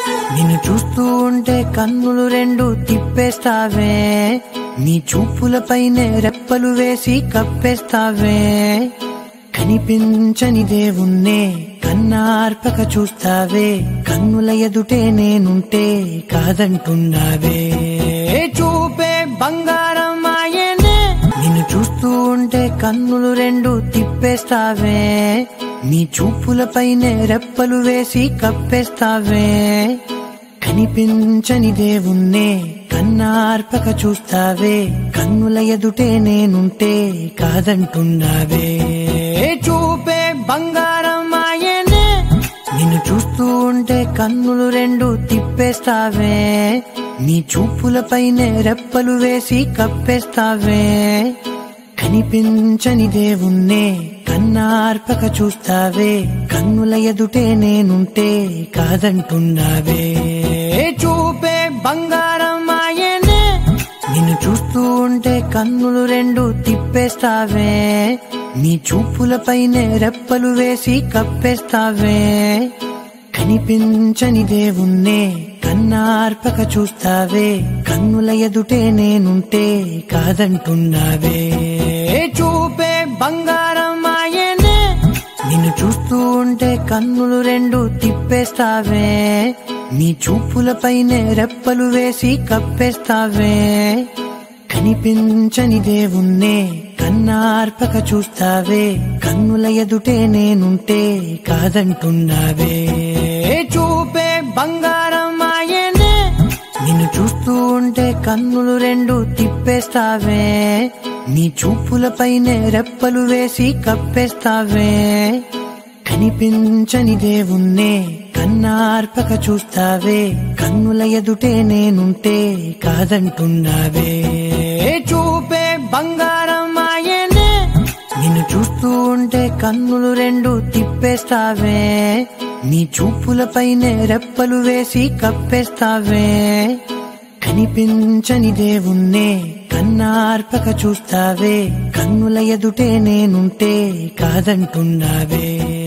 నిన్ను చూస్తూ ఉంటే కన్నులు రెండు తిప్పేస్తావే నీ చూపులపైనే రెప్పలు వేసి కప్పేస్తావే కనిపించని దేవుణ్ణే కన్నార్పక చూస్తావే కన్నుల ఎదుటే నేనుంటే కాదంటున్నావే చూపే బంగారం ఆయనే నిన్ను చూస్తూ ఉంటే కన్నులు రెండు తిప్పేస్తావే నీ చూపులపైనే రెప్పలు వేసి కప్పేస్తావే కనిపించని దేవుణ్ణే కన్నార్పక చూస్తావే కన్నుల ఎదుటే నేనుంటే కాదంటున్నావే చూపే బంగారం ఆయనే నిన్ను చూస్తూ ఉంటే కన్నులు రెండు తిప్పేస్తావే నీ చూపులపైనే రెప్పలు వేసి కప్పేస్తావే కనిపించని దేవుణ్ణే కన్నార్పక చూస్తావే కన్నుల ఎదుటే నేనుంటే కాదంటున్నావే చూపే బంగారం ఆయనే నిన్ను చూస్తూ ఉంటే కన్నులు రెండు తిప్పేస్తావే నీ చూపులపైనే రెప్పలు వేసి కప్పేస్తావే కనిపించని దేవుణ్ణే కన్నార్పక చూస్తావే కన్నుల ఎదుటే నేనుంటే కాదంటున్నావే చూపే బంగారం ఆయనే నిన్ను చూస్తూ ఉంటే కన్నులు రెండు తిప్పేస్తావే నీ చూపులపైనే రెప్పలు వేసి కప్పేస్తావే కనిపించని దేవుణ్ణే కన్నార్పక చూస్తావే కన్నుల ఎదుటే నేనుంటే కాదంటున్నావే చూపే బంగారం ఆయనే నిన్ను చూస్తూ ఉంటే కన్నులు రెండు తిప్పేస్తావే నీ చూపులపైనే రెప్పలు వేసి కప్పేస్తావే కనిపించని దేవుణ్ణే కన్నార్పక చూస్తావే కన్నుల ఎదుటే నేనుంటే కాదంటున్నావే చూపే బంగారం ఆయనే నిన్ను చూస్తూ ఉంటే కన్నులు రెండు తిప్పేస్తావే నీ చూపులపైనే రెప్పలు వేసి కప్పేస్తావే కనిపించని దేవుణ్ణే కన్నార్పక చూస్తావే కన్నుల ఎదుటే నేనుంటే కాదంటున్నావే